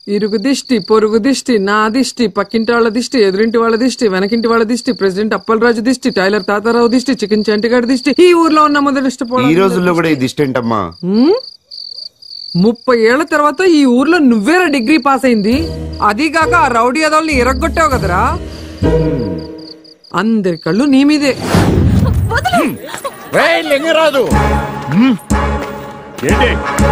ఇరుగు దిష్టి పొరుగు దిష్టి నా దిష్టి పక్కింటి వాళ్ళ దిష్టి ఎదురింటి వాళ్ళ దిష్టి వెనకింటి వాళ్ళ దిష్టి ప్రెసిడెంట్ అప్పలరాజు దిష్టి టైలర్ తాతారావు దిష్టి చికెన్ చంటిగాడి దిష్టి ఈ ఊర్లో ఉన్న మొదటి దిష్టి పోవడం. ఈ రోజుల్లో కూడా ఇది ఇష్టేంటమ్మా హ్మ్? ముప్పై ఏళ్ల తర్వాత ఈ ఊర్లో నువ్వేరా డిగ్రీ పాస్ అయింది అదీగాక ఆ రౌడీ అదోల్ని ఎరగొట్టావు కదరా అందరి కళ్ళు నీ మీదే రేయ్ లింగరాజు ఏంటి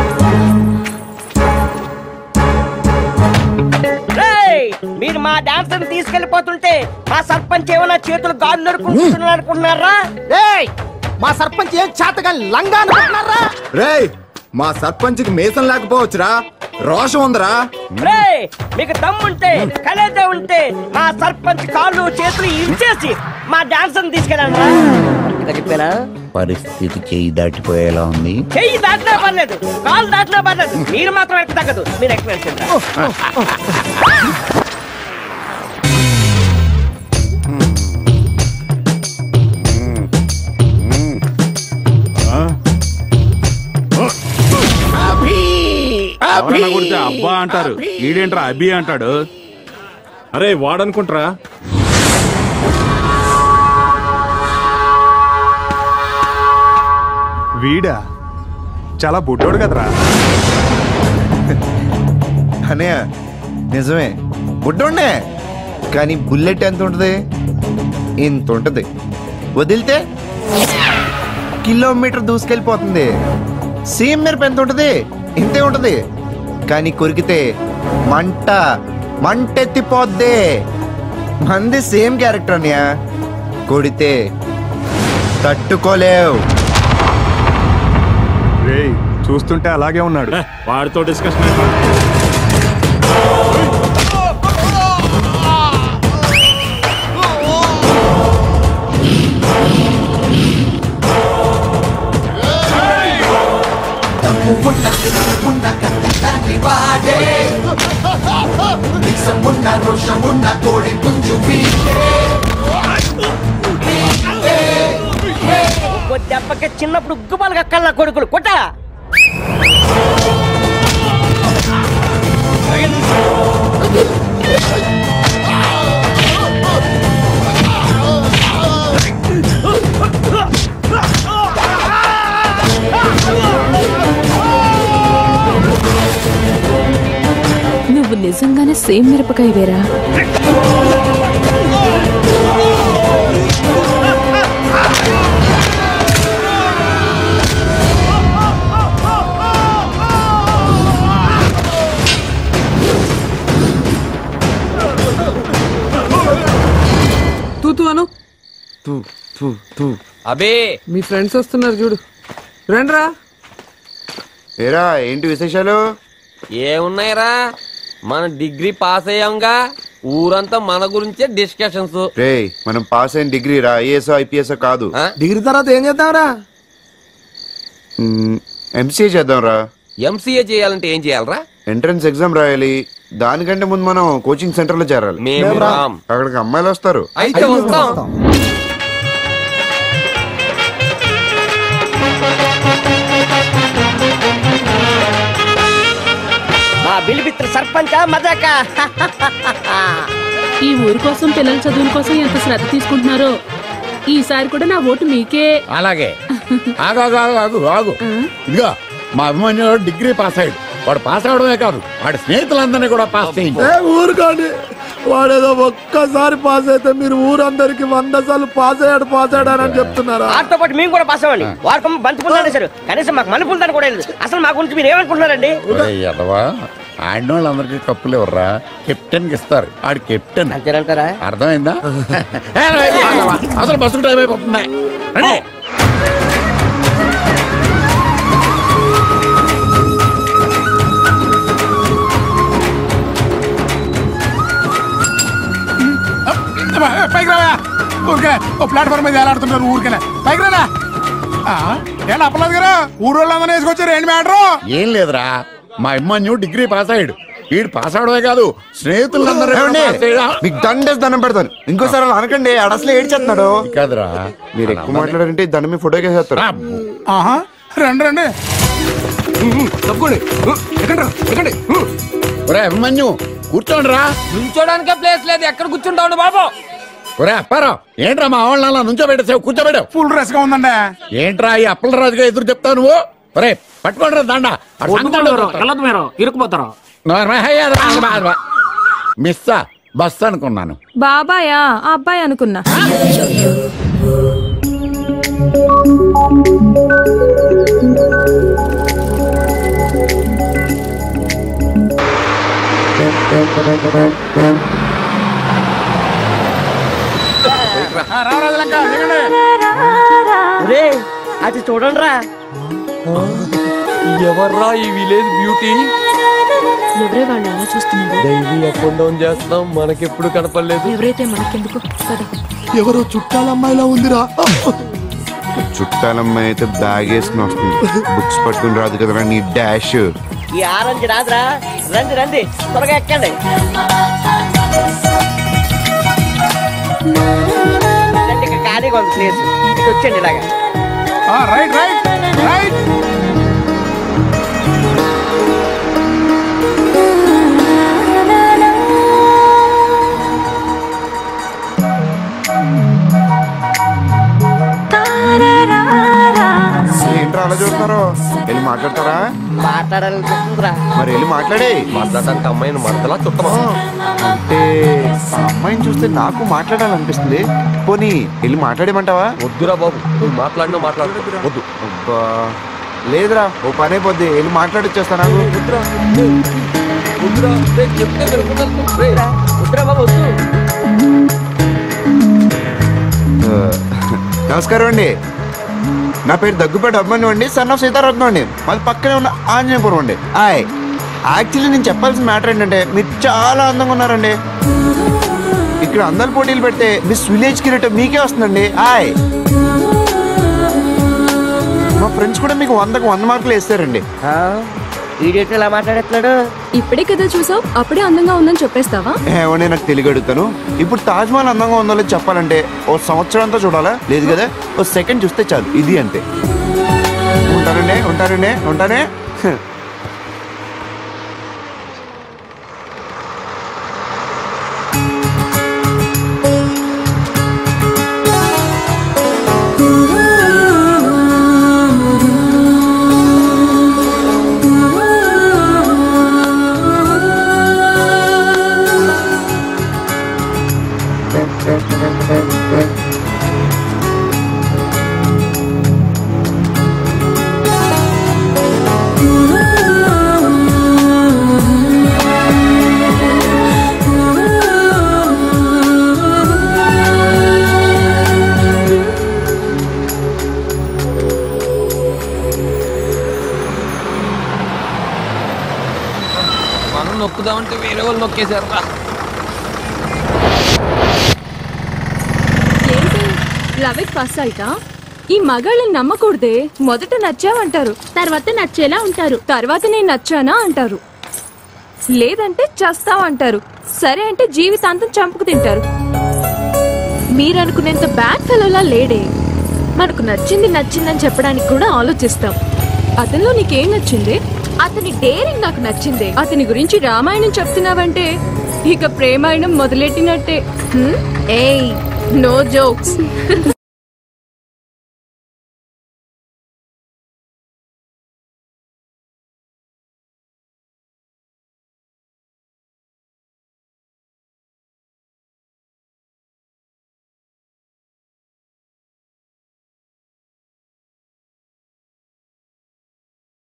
రేయ్! మీరు మా డాన్సర్ తీసుకెళ్లిపోతుంటే మా సర్పంచ్ ఏమైనా చేతులు గాలు నరుకుంటున్నారు అనుకుంటున్నారా ఏయ్ మా సర్పంచ్ ఏం చేతగా లంగా అనుకుంటున్నారా రేయ్ మా సర్పంచ్కి మీసం లేకపోవచ్చురా రోషం ఉందిరా రేయ్! మీకు దమ్ముంటే కలేజా ఉంటే మా సర్పంచ్ కాళ్ళు చేతులు ఇచ్చేసి మా డాన్సర్ తీసుకెళ్ళండి చెప్పానా పరిస్థితి చేయి దాటిపోయేలా ఉంది చెయ్యి దాటినా పర్లేదు కాలు దాటినా పర్లేదు మీరు మాత్రం ఎక్క తగ్గదు మీరు ఎక్స్ప్రెషన్ ఎవరన్నా కొడితే అబ్బా అంటారు ఈడేంట్రా అభి అంటాడు అరే వాడనుకుంటారా వీడా చాలా బుడ్డోడు కదరా అనయ్య నిజమే బుడ్డోండే కానీ బుల్లెట్ ఎంత ఉంటది ఇంత ఉంటది వదిలితే కిలోమీటర్ దూసుకెళ్ళిపోతుంది సీఎం మిరప ఎంత ఉంటది ఇంతే ఉంటది కానీ కొరికితే మంట మంటెత్తిపోద్ది మంది సేమ్ క్యారెక్టర్ అన్నయ్య కొడితే తట్టుకోలేవు రేయ్ చూస్తుంటే అలాగే ఉన్నాడు వాడితో డిస్కషన్ ఒక్కో దెబ్బకి చిన్నప్పుడు ఉగ్గుపాలుగా కళ్ళ కొడుకులు కొట్టా నువ్వు నిజంగానే సేమ్ మిరపకాయ వేరా తూతు అను తూ తూ తూ అబే మీ ఫ్రెండ్స్ వస్తున్నారు చూడు రండ్రా ఏరా ఏంటి విశేషాలు ఏమున్నాయిరా మన డిగ్రీ పాస్ అయ్యాంగా ఊరంతా మన గురించే డిస్కషన్స్ రే మనం పాస్ అయిన డిగ్రీ రా ఐఏఎస్ ఐపీఎస్ కాదు డిగ్రీ తర్వాత ఏం చేద్దాంరా ఎంసీఏ చేద్దాం రా ఎంసీఏ చేయాలంటే ఏం చేయాలరా ఎంట్రన్స్ ఎగ్జామ్ రాయాలి దానికంటే ముందు మనం కోచింగ్ సెంటర్ లో చేరాలి మేము రాం. అక్కడికి అమ్మాయిలు వస్తారు అయితే వస్తాం మా బిలిపిత్ర సర్పంచ మజాక ఈ ఊరు కోసం పిల్లల చదువుల కోసం ఎంత శ్రద్ధ తీసుకుంటున్నారో ఈసారి కూడా నా ఓటు మీకే అలాగే ఆగు ఆగు ఆగు ఆగు ఆగు ఇదిగో మా అభిమన్యు డిగ్రీ పాస్ అయ్యాడు వాడు పాస్ అవడమే కాదు వాడి స్నేహితులందరినీ కూడా పాస్ చేయించు ఏ ఊరుకోండి వాడేదో ఒక్కసారి పాస్ అయితే మీరు ఊరందరికి వంద సార్లు పాస్ అయ్యాడు పాస్ అయ్యాడు అని చెప్తున్నారా వాటితో పాటు మేము కూడా పాస్ అవ్వండి వారికి బంతి పుల్లు అనేసారు కనీసం మాకు మని పుల్లని కూడా లేదు అసలు మా గురించి మీరు ఏమనుకుంటున్నారండి ఒరేయ్ ఎదవా ఆడిన వాళ్ళందరికీ కప్పులు ఇవ్వరా కెప్టెన్ కి ఇస్తారు ఆడి కెప్టెన్ అంతేనంటారా అర్థమైందా ఏ, రే, ఎదవా, అసలు బస్సు టైం అయిపోతుంది రండి. అబ్బా, ఏ, పైకి రావా ఊరికే ఓ ప్లాట్ఫామ్ మీద ఎలాడుతున్నారు ఊరికేనే పైకి రానా ఏం అప్పలేదు గారు ఊరు వాళ్ళందరూ వేసుకొచ్చారు ఏంటి మ్యాటరు ఏం లేదురా మా అభిమన్యు డిగ్రీ పాస్ అయ్యాడు వీడు పాస్ అవడమే కాదు స్నేహితులందరూ ఏమండి? pass అయ్యడం. మీకు దండేసి దండం పెడతాను ఇంకోసారి అలా అనకండి ఆడ అసలు ఏడ్చేస్తున్నాడు కాదురా మీరు ఎక్కువ మాట్లాడారంటే ఈ దండం మీ ఫోటో వేసేస్తారు ఆహా రండి రండి తప్పుకోండి ఎక్కండి ఎక్కండి ఒరే అభిమన్యు కూర్చోండి రా నుంచోడానికే ప్లేస్ లేదు ఎక్కడ కూర్చుంటావు బాబు ఒరే అప్పారావు ఏంట్రా మా వాళ్ళ అలా నుంచోబెట్టేసావు కూర్చోబెట్టావు ఫుల్ డ్రెస్ గా ఉందండి ఏంట్రా ఈ అప్పల రాజుగా ఎదురు చెప్తావు నువ్వు ఒరే పట్టుకోండి దండ ఆడు సంగతి వెళ్ళదు మీరు ఇరుక్కుపోతారు నోర్మయ్య, మిస్సా బస్ అనుకున్నాను బాబాయా ఆ అబ్బాయి అనుకున్నా ఆ, రా రాజులంక దిగండి రే అది చూడండి రా ఎవర్రా ఈ విలేజ్ బ్యూటీ ఎవరే వాళ్ళు అలా చూస్తున్నారు డైలీ అప్ అండ్ డౌన్ చేస్తున్నాం మనకెప్పుడు కనపడలేదు ఎవరైతే మనకెందుకు పద ఎవరో చుట్టాల అమ్మాయిలా ఉందిరా చుట్టాలమ్మాయి అయితే బ్యాగ్ వేసుకుని వస్తుంది బుక్స్ పట్టుకుని రాదు కదరా నీ డాష్ ఈ ఆరెంజ్ రాదురా రండి రండి త్వరగా ఎక్కండి రండి, ఇక్కడ ఖాళీగా ఉంది ప్లేస్ ఇటు వచ్చండి ఇలాగా ఆ, రైట్ రైట్ రైట్ ఏంట్రా అలా చూస్తున్నారో వెళ్ళి మాట్లాడతారా మాట్లాడాలనిపిస్తుందిరా మరి వెళ్ళి మాట్లాడే మాట్లాడడానికి అమ్మాయిని మరదలా చుట్టమా అంటే ఆ అమ్మాయిని చూస్తే నాకు మాట్లాడాలనిపిస్తుంది పోనీ వెళ్ళి మాట్లాడేమంటావా వద్దురా బాబు నువ్వు మాట్లాడినా మాట్లాడు వద్దు అబ్బా లేదురా ఓ పనే పొద్దు వెళ్ళి మాట్లాడొచ్చేస్తా నాకు వద్దురా వద్దురా రేయ్, చెప్తే వినకుండా రేయ్. వద్దురా బాబు వద్దు ఆ, నమస్కారం అండి నా పేరు దగ్గుపాటి అభిమన్యు అండి సన్ ఆఫ్ సీతారత్నం అండి మాది పక్కనే ఉన్న ఆంజనేయపురం అండి ఆయ్ యాక్చువల్లీ నేను చెప్పాల్సిన మ్యాటర్ ఏంటంటే మీరు చాలా అందంగా ఉన్నారండి ఇక్కడ అందాల పోటీలు పెడితే మిస్ విలేజ్ కిరీటం మీకే వస్తుందండి ఆయ్ మా ఫ్రెండ్స్ కూడా మీకు వందకు వంద మార్కులు వేస్తారండి ఈడేట్ ఇలా మాట్లాడేస్తున్నాడు ఇప్పుడే కదా చూసావు అప్పుడే అందంగా ఉందని చెప్పేస్తావా ఏమని నాకు తెలియ అడుగుతాను ఇప్పుడు తాజ్ మహల్ అందంగా ఉందో లేదో చెప్పాలంటే ఓ సంవత్సరం అంతా చూడాలా లేదు కదా ఓ సెకండ్ చూస్తే చాలు ఇది అంతే ఉంటానండి ఉంటానండి ఉంటానే హ. మనం నొక్కుదామంటే వేరే వాళ్ళు నొక్కేశారు రా ఏంటి లవ్ ఇట్ ఫస్ట్ సైటా ఈ మగాళ్ళని నమ్మకూడదే మొదట నచ్చావంటారు తర్వాత నచ్చేలా ఉంటారు తర్వాత నేను నచ్చానా అంటారు లేదంటే చస్తావంటారు సరే అంటే జీవితాంతం చంపుకు తింటారు మీరనుకునేంత బ్యాడ్ ఫెలోలా లేడే మనకు నచ్చింది నచ్చిందని చెప్పడానికి కూడా ఆలోచిస్తాం అతనిలో నీకేం నచ్చింది అతని డేరింగ్ నాకు నచ్చింది అతని గురించి రామాయణం చెప్తున్నావంటే ఇక ప్రేమాయణం మొదలెట్టినట్టే హ్మ్? ఏయ్ నో జోక్స్